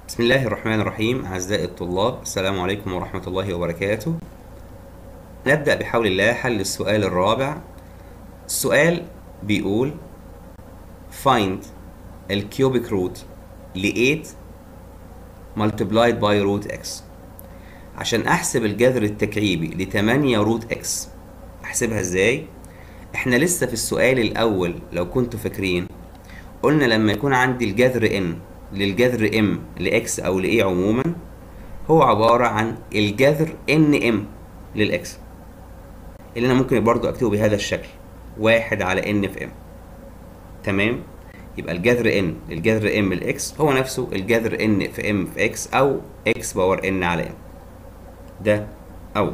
بسم الله الرحمن الرحيم أعزائي الطلاب السلام عليكم ورحمة الله وبركاته نبدأ بحول الله حل السؤال الرابع السؤال بيقول find الكيوبيك روت ل 8 multiplied by root x عشان أحسب الجذر التكعيبي ل 8 روت x أحسبها إزاي؟ إحنا لسه في السؤال الأول لو كنتوا فاكرين قلنا لما يكون عندي الجذر n للجذر m لx أو ل a عموما هو عبارة عن الجذر nm للx اللي أنا ممكن برضو أكتبه بهذا الشكل واحد على n في m تمام يبقى الجذر n للجذر m لx هو نفسه الجذر n في m في x أو x باور n على m ده أول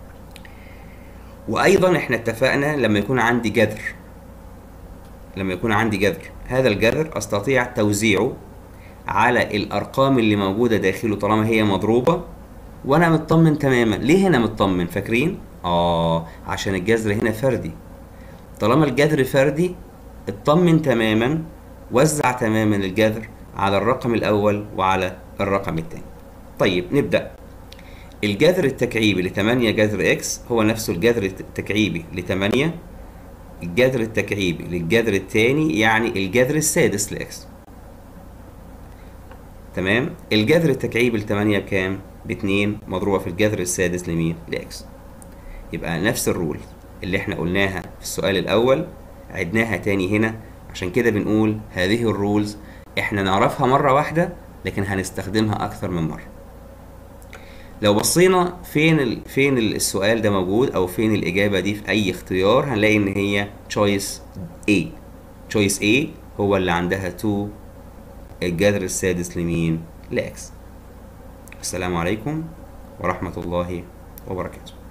وأيضا احنا اتفقنا لما يكون عندي جذر لما يكون عندي جذر هذا الجذر أستطيع توزيعه على الأرقام اللي موجودة داخله طالما هي مضروبة وأنا مطمن تماما ليه هنا مطمن فاكرين؟ آه عشان الجذر هنا فردي طالما الجذر فردي اطمن تماما وزع تماما الجذر على الرقم الأول وعلى الرقم الثاني طيب نبدأ الجذر التكعيبي ل 8 جذر اكس هو نفسه الجذر التكعيبي ل 8 الجذر التكعيبي للجذر الثاني يعني الجذر السادس لاكس تمام الجذر التكعيبي ل 8 بكام؟ ب 2 مضروبة في الجذر السادس لمين؟ لاكس يبقى نفس الرول اللي احنا قلناها في السؤال الأول عدناها تاني هنا عشان كده بنقول هذه الرولز احنا نعرفها مرة واحدة لكن هنستخدمها أكثر من مرة لو بصينا فين ال... فين السؤال ده موجود او فين الاجابه دي في اي اختيار هنلاقي ان هي choice A choice A هو اللي عندها 2 الجذر السادس لمين لاكس السلام عليكم ورحمه الله وبركاته